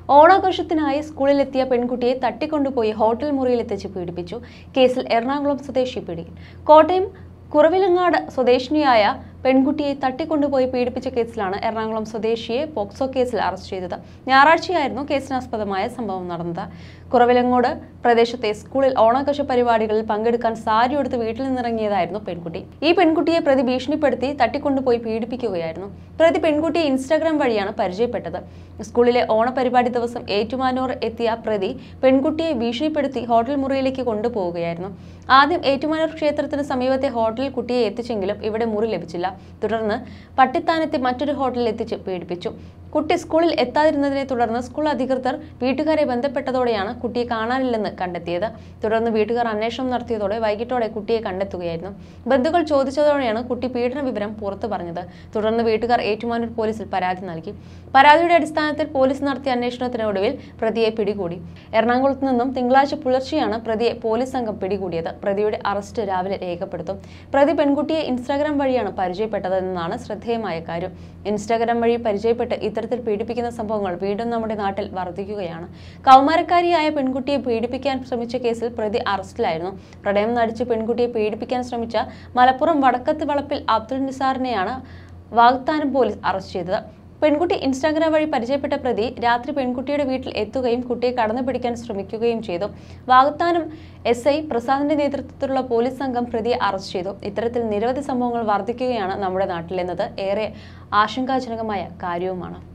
ഓണാഘോഷത്തിനായി സ്കൂളിലെത്തിയ പെൺകുട്ടിയെ തട്ടിക്കൊണ്ടുപോയി ഹോട്ടൽ മുറിയിലെത്തിച്ച് പീഡിപ്പിച്ചു കേസിൽ എറണാകുളം സ്വദേശി പിടിയിൽ കോട്ടയം കുറവിലങ്ങാട് സ്വദേശിനിയായ പെൺകുട്ടിയെ തട്ടിക്കൊണ്ടുപോയി പീഡിപ്പിച്ച കേസിലാണ് എറണാകുളം സ്വദേശിയെ പോക്സോ കേസിൽ അറസ്റ്റ് ചെയ്തത് ഞായറാഴ്ചയായിരുന്നു കേസിനാസ്പദമായ സംഭവം നടന്നത് കുറവിലങ്ങോട് പ്രദേശത്തെ സ്കൂളിൽ ഓണാഘോഷ പരിപാടികളിൽ പങ്കെടുക്കാൻ സാരി എടുത്ത് വീട്ടിൽ നിന്നിറങ്ങിയതായിരുന്നു പെൺകുട്ടി ഈ പെൺകുട്ടിയെ പ്രതി ഭീഷണിപ്പെടുത്തി തട്ടിക്കൊണ്ടുപോയി പീഡിപ്പിക്കുകയായിരുന്നു പ്രതി പെൺകുട്ടിയെ ഇൻസ്റ്റാഗ്രാം വഴിയാണ് പരിചയപ്പെട്ടത് സ്കൂളിലെ ഓണപരിപാടി ദിവസം ഏറ്റുമാനൂർ എത്തിയ പ്രതി പെൺകുട്ടിയെ ഭീഷണിപ്പെടുത്തി ഹോട്ടൽ മുറിയിലേക്ക് കൊണ്ടുപോവുകയായിരുന്നു ആദ്യം ഏറ്റുമാനൂർ ക്ഷേത്രത്തിന് സമീപത്തെ ഹോട്ടലിൽ കുട്ടിയെ എത്തിച്ചെങ്കിലും ഇവിടെ മുറി ലഭിച്ചില്ല തുടർന്ന് പട്ടിത്താനത്തെ മറ്റൊരു ഹോട്ടലിൽ എത്തിച്ച് പീഡിപ്പിച്ചു കുട്ടി സ്കൂളിൽ എത്താതിരുന്നതിനെ തുടർന്ന് സ്കൂൾ അധികൃതർ വീട്ടുകാരെ ബന്ധപ്പെട്ടതോടെയാണ് കുട്ടിയെ കാണാനില്ലെന്ന് കണ്ടെത്തിയത് തുടർന്ന് വീട്ടുകാർ അന്വേഷണം നടത്തിയതോടെ വൈകിട്ടോടെ കുട്ടിയെ കണ്ടെത്തുകയായിരുന്നു ബന്ധുക്കൾ ചോദിച്ചതോടെയാണ് കുട്ടി പീഡന വിവരം പുറത്തു പറഞ്ഞത് തുടർന്ന് വീട്ടുകാർ ഏറ്റുമാനൂർ പോലീസിൽ പരാതി നൽകി പരാതിയുടെ അടിസ്ഥാനത്തിൽ പോലീസ് നടത്തിയ അന്വേഷണത്തിനൊടുവിൽ പ്രതിയെ പിടികൂടി എറണാകുളത്ത് നിന്നും തിങ്കളാഴ്ച പുലർച്ചെയാണ് പ്രതിയെ പോലീസ് സംഘം പിടികൂടിയത് പ്രതിയുടെ അറസ്റ്റ് രാവിലെ രേഖപ്പെടുത്തും പ്രതി പെൺകുട്ടിയെ ഇൻസ്റ്റാഗ്രാം വഴിയാണ് പരിചയപ്പെട്ടതെന്നാണ് ശ്രദ്ധേയമായ കാര്യം ഇൻസ്റ്റാഗ്രാം വഴി പരിചയപ്പെട്ട് ഇത്തരത്തിൽ പീഡിപ്പിക്കുന്ന സംഭവങ്ങൾ വീണ്ടും നമ്മുടെ നാട്ടിൽ വർദ്ധിക്കുകയാണ് കൗമാരക്കാരിയായ പെൺകുട്ടിയെ പീഡിപ്പിക്കാൻ ശ്രമിച്ച കേസിൽ പ്രതി അറസ്റ്റിലായിരുന്നു പ്രണയം നടിച്ച് പെൺകുട്ടിയെ പീഡിപ്പിക്കാൻ ശ്രമിച്ച മലപ്പുറം വടക്കത്ത് വളപ്പിൽ അബ്ദുൾ നിസാറിനെയാണ് വാഗ്ദാനം പോലീസ് അറസ്റ്റ് ചെയ്തത് പെൺകുട്ടി ഇൻസ്റ്റാഗ്രാം വഴി പരിചയപ്പെട്ട പ്രതി രാത്രി പെൺകുട്ടിയുടെ വീട്ടിൽ എത്തുകയും കുട്ടിയെ കടന്നു പിടിക്കാൻ ശ്രമിക്കുകയും ചെയ്തു വാഗ്ദാനം എസ് ഐ പ്രസാദിന്റെ നേതൃത്വത്തിലുള്ള പോലീസ് സംഘം പ്രതിയെ അറസ്റ്റ് ചെയ്തു ഇത്തരത്തിൽ നിരവധി സംഭവങ്ങൾ വർദ്ധിക്കുകയാണ് നമ്മുടെ നാട്ടിലെന്നത് ഏറെ ആശങ്കാജനകമായ കാര്യവുമാണ്